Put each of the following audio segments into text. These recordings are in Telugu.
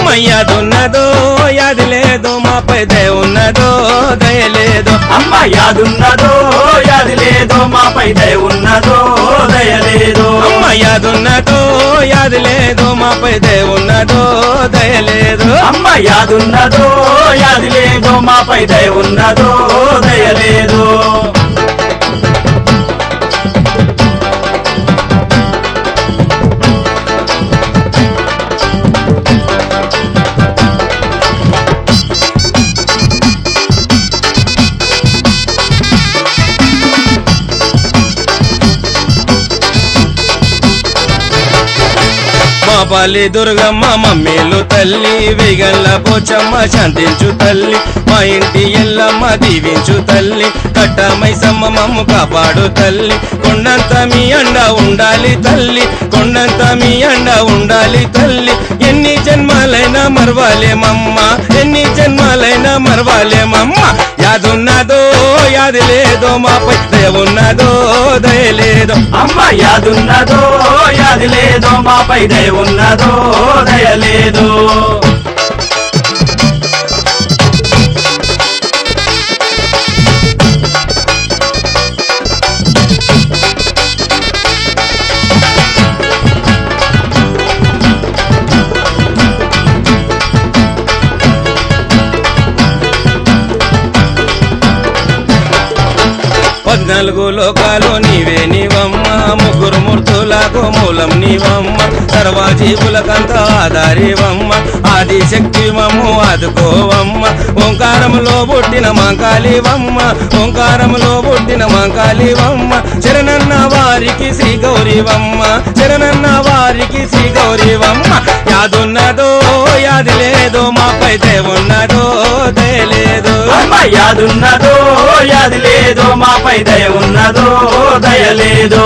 అమ్మయ్యదున్నదో యాది లేదు మాపై దయ ఉన్నదో దయ లేదు అమ్మ యాదున్నదో యాది లేదో మాపై దయ ఉన్నదో దయ లేదో అమ్మయ్యదున్నదో యాది లేదు మాపై దయ ఉన్నదో దయ లేదు అమ్మ యాదున్నదో యాది లేదో మాపై దయ ఉన్నదో దయ లేదో మా పల్లి దుర్గమ్మ మమ్మీలు తల్లి వేగల్ల పోచమ్మ శాంతించు తల్లి మా ఇంటి ఎల్లమ్మ దీవించు తల్లి కట్టమైసమ్మ మమ్ము కాపాడు తల్లి కొండంత మీ అండ ఉండాలి తల్లి కొండంత మీ అండ ఉండాలి తల్లి ఎన్ని జన్మాలైనా మరవాలేమమ్మ ఎన్ని జన్మాలైనా మరవాలేమమ్మ యాదున్నదో యాది లేదో మాపై దయ ఉన్నదో దయ లేదో అమ్మ యాదున్నదో యాది లేదో మాపై దయ ఉన్నదో దయ లేదో పద్నాలుగు లోకాలు నీవే నీవమ్మ ముగ్గురు మూర్తులకు మూలం నీవమ్మ సర్వజీవులకంత ఆధారివమ్మ ఆది శక్తి మమ్ము ఆదుకోవమ్మ ఓంకారములో పుట్టిన మాంకాళివమ్మ ఓంకారములో పుట్టిన మాంకాళివమ్మ శరణన్న వారికి శ్రీ గౌరీవమ్మ శరణన్న వారికి శ్రీ గౌరీవమ్మ యాదున్నదో యాది లేదో మాపై దేవున్నదో దయలేదు అమ్మ యాదున్నదో యాది లేదో మాపై దయ ఉన్నదో దయ లేదో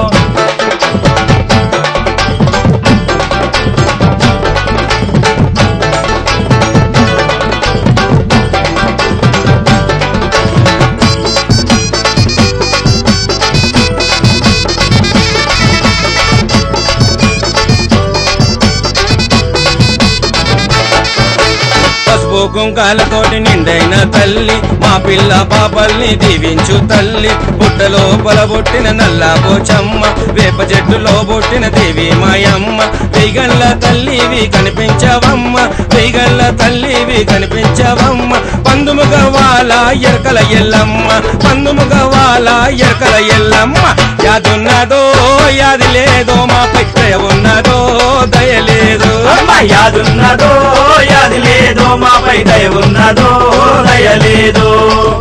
పసుపు కుంకాలతోటి నిండైన తల్లి మా పిల్ల పాపల్ని దీవించు తల్లి బుట్టలో పొలబొట్టిన నల్ల పోచమ్మ వేప చెట్టులో బొట్టిన దేవి మాయమ్మ వెయ్యగల్ల తల్లివి కనిపించవమ్మ వెయ్యగల్ల తల్లివి కనిపించవమ్మ పందుముగ వాల ఎరకల ఎల్లమ్మ పందుముగ వాల ఎరకల ఎల్లమ్మ యాదున్నదో యాది లేదో మాపై దయ ఉన్నదో దయ లేదు అమ్మ యాదున్నదో యాది లేదో మాపై దయ ఉన్నదో దయ లేదో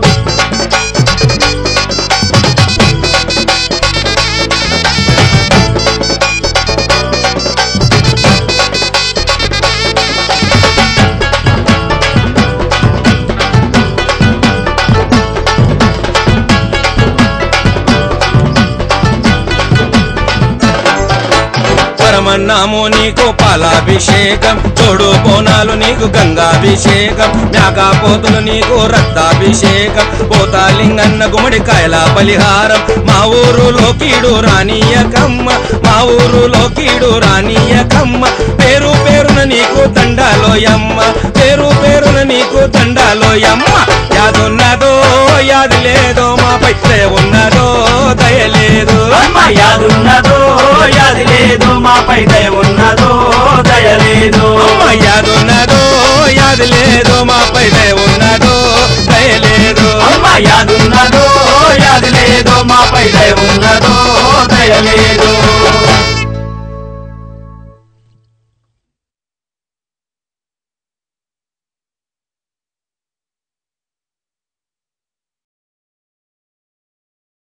పరమన్నాము నీకు పాలాభిషేకం తోడు బోనాలు నీకు గంగాభిషేకం మేకపోతులు నీకు రక్తాభిషేకం పోతాలింగన్న గుమ్మడికాయల బలిహారం మా ఊరులో కీడు రానియకమ్మ మా ఊరులో కీడు రానియకమ్మ పేరు పేరున నీకు దండాలోయమ్మ పేరు పేరున నీకు దండాలోయమ్మ యాదున్నదో యాది లేదో మాపై దయ ఉన్నదో దయ లేదు అమ్మ యాదున్నదో యాది లేదో మాపై దయ ఉన్నదో దయ లేదో అమ్మ యాదున్నదో యాది లేదు మాపై దయ ఉన్నదో దయ లేదు అమ్మ యాదున్నదో యాది లేదో మాపై దయ ఉన్నదో దయ లేదో